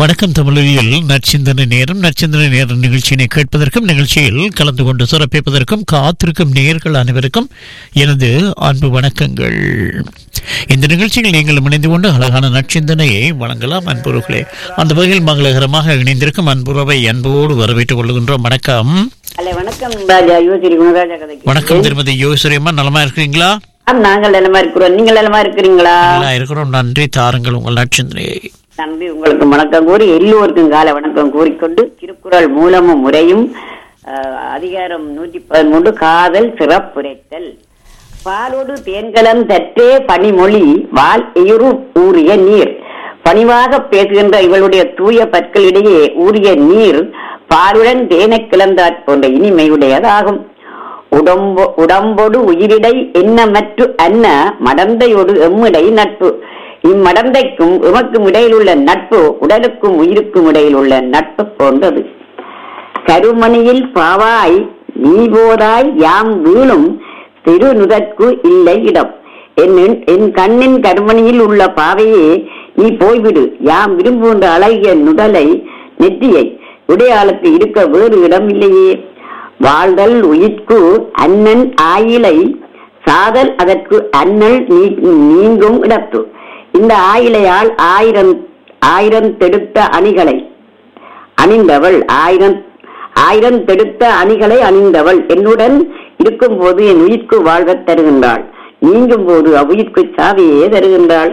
வணக்கம் தமிழில் நற்சிந்தனை நேரம் நற்சிந்தனை நேரம் நிகழ்ச்சியினை கேட்பதற்கும் நிகழ்ச்சியில் கலந்து கொண்டு சிறப்பிப்பதற்கும் காத்திருக்கும் நேர்கள் அனைவருக்கும் எனது அன்பு வணக்கங்கள் இந்த நிகழ்ச்சியில் நீங்கள் இணைந்து கொண்டு அழகான நற்சிந்தனையை வழங்கலாம் அன்புறவுகளே அந்த வகையில் மங்களகரமாக இணைந்திருக்கும் அன்புறவை அன்போடு வரவேற்றுக் கொள்கின்றோம் வணக்கம் அல்ல வணக்கம் ராஜா யோசிரி குணராஜா கதைக்கு வணக்கம் திருமதி யோசுரியம்மா நலமா இருக்கிறீங்களா ஆம், நாங்கள் நலமா இருக்கிறோம் நீங்கள் நலமா இருக்கிறீங்களா நல்லா இருக்கிறோம் நன்றி தாருங்கள் உங்கள் நற்சிந்தனையை நம்பி உங்களுக்கு வணக்கம் கூறி எல்லோருக்கும் கால வணக்கம் கூறிக்கொண்டு திருக்குறள் மூலமும் முறையும் அஹ், அதிகாரம் நூற்றி பதிமூன்று காதல் சிறப்புரைத்தல் பாலோடு தேன்கலம் தற்றே பனிமொழி வால் எயுறு ஊறிய நீர் பணிவாக பேசுகின்ற இவளுடைய தூய பற்களிடையே ஊறிய நீர் பாலுடன் தேனைக் கிளந்தாற் போன்ற இனிமையுடையதாகும் உடம்பொ உடம்பொடு உயிரிடை எண்ணமற்று அன்ன மடந்தையோடு எம்மிடை நட்பு இம்மடந்தைக்கும் எமக்கும் இடையில் உள்ள நட்பு உடலுக்கும் உயிருக்கும் இடையில் உள்ள நட்பு போன்றது கருமணியில் பாவாய் நீ போதாய் யாம் வீணும் திருநுதற்கு இல்லை இடம் என் என் கண்ணின் கருமணியில் உள்ள பாவையே நீ போய்விடு யாம் விரும்புகின்ற அழகிய நுதலை நெற்றியை உடையாளுக்கு இருக்க வேறு இடம் இல்லையே வாழ்தல் உயிர்க்கு அண்ணன் ஆயிலை சாதல் அதற்கு அண்ணல் நீ- நீங்கும் இடத்து இந்த ஆயிலையால் ஆயிரம் ஆயிரம் தெடுத்த அணிகளை அணிந்தவள் ஆயிரம் ஆயிரம் தெடுத்த அணிகளை அணிந்தவள் என்னுடன் இருக்கும்போது என் உயிர்க்கு வாழ்வத் தருகின்றாள் நீங்கும் போது அவ்வுயிர்க்கு சாவியே தருகின்றாள்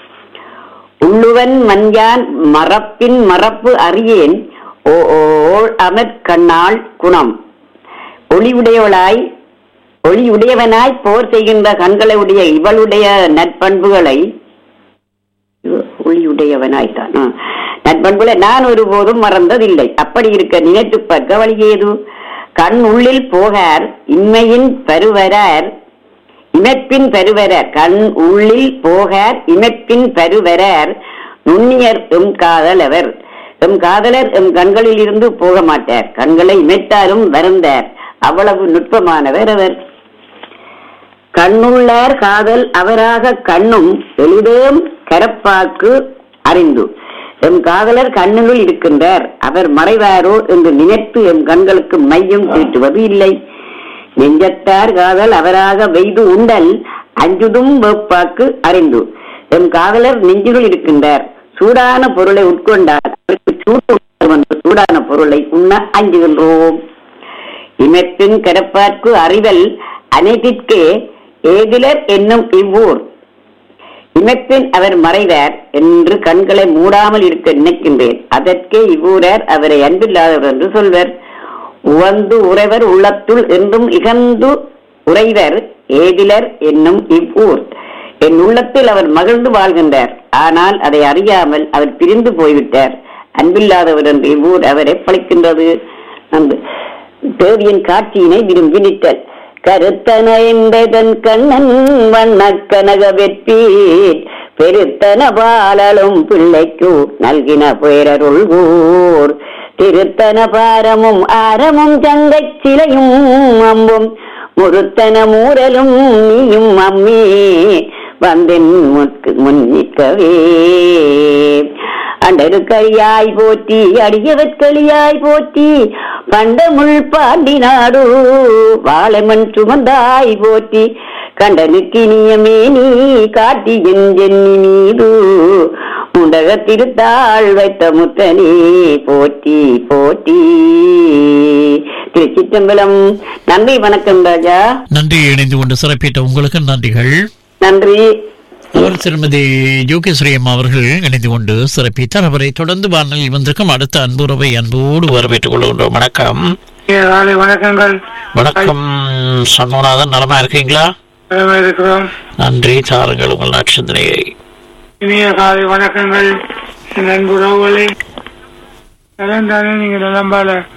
உள்ளுவன் மஞ்சான் மறப்பின் மறப்பு அறியேன் ஓ ஓள் அமற் கண்ணாள் குணம் ஒளியுடையவளாய் ஒளியுடையவனாய் போர் செய்கின்ற கண்களை உடைய இவளுடைய நற்பண்புகளை ஒளியுடையவனாய்த்தான் ஆ. நற்பண்புகளை நான் ஒருபோதும் மறந்ததில்லை அப்படி இருக்க நினைத்து பார்க்க வழி ஏது கண் உள்ளில் போகார் இன்மையின் பருவரார் இமைப்பின் பருவரர் கண் உள்ளில் போகார் இமைப்பின் பருவரர் நுண்ணியர் எம் காதலவர் எம் காதலர் எம் கண்களில் இருந்து போக மாட்டார் கண்களை இமைத்தாலும் வருந்தார் அவ்வளவு நுட்பமானவர் அவர் கண்ணுள்ளார் காதல் அவராக கண்ணும் எளிதேம் கரப்பாக்கு அறிந்து எம் காதலர் கண்ணுள் இருக்கின்றார் அவர் மறைவாரோ என்று நினைத்து எம் கண்களுக்கு மையம் தீட்டுவது இல்லை நெஞ்சத்தார் காதல் அவராக வெய்து உண்டல் அஞ்சுதும் வெப்பாக்கு அறிந்து எம் காதலர் நெஞ்சினுள் இருக்கின்றார் சூடான பொருளை உட்கொண்டால் அவருக்கு சூடு உண்டாகும் என்று சூடான பொருளை உண்ண அஞ்சுகின்றோம் இமத்தின் கரப்பார்க்கு அறிதல் அனைத்திற்கே ஏதிலர் என்னும் இவ்வூர் இமத்தின் அவர் மறைவார் என்று கண்களை மூடாமல் இருக்க நினைக்கின்றேன் அதற்கே இவ்வூரர் அவரை அன்பில்லாதவர் என்று சொல்வர் உவந்து உறைவர் உள்ளத்துள் என்றும் இகந்து உறைவர் ஏதிலர் என்னும் இவ்வூர் என் உள்ளத்தில் அவர் மகிழ்ந்து வாழ்கின்றார் ஆனால் அதை அறியாமல் அவர் பிரிந்து போய்விட்டார் அன்பில்லாதவர் என்று இவ்வூர் அவரை பழிக்கின்றது அந்த தேவியின் காட்சியினை விரும்பி நிற்றல் கருத்தன என்பதன் கண்ணன் வண்ணக் கனக வெற்பீர் பெருத்தன பாலலும் பிள்ளைக்கு நல்கின பேரருள்கூர் திருத்தன பாரமும் ஆரமும் சங்கைச் சிலையும் அம்பும் முருத்தன மூரலும் நீயும் அம்மி வந்தென் முற்கு முன்னிக்கவே அண்டருக்கரியாய் போற்றி அடியவற்களியாய் போற்றி பண்டமுள் பாண்டி நாடு வாழமன் சுமந்தாய் போற்றி கண்டனுக்கினியமே நீ காட்டி என் ஜென்னி மீது உண்டக திருத்தாள் வைத்த முத்தனே போற்றி போற்றி திருச்சிற்றம்பலம் நன்றி வணக்கம் ராஜா நன்றி இணைந்து கொண்டு சிறப்பித்த உங்களுக்கு நன்றிகள் நன்றி அவர் திருமதி யோகேஸ்வரி அம்மா அவர்கள் இணைந்து கொண்டு சிறப்பித்தார் அவரை தொடர்ந்து வானலில் வந்திருக்கும் அடுத்த அன்புறவை அன்போடு வரவேற்றுக் கொள்கின்றோம் வணக்கம் இனிய காலை வணக்கங்கள் வணக்கம் சண்முகநாதன் நலமா இருக்கீங்களா நலமா இருக்கிறோம் நன்றி தாருங்கள் உங்கள் நட்சத்திரையை இனிய காலை வணக்கங்கள் என் அன்பு உறவுகளே நலம் தானே நீங்க நலம்பால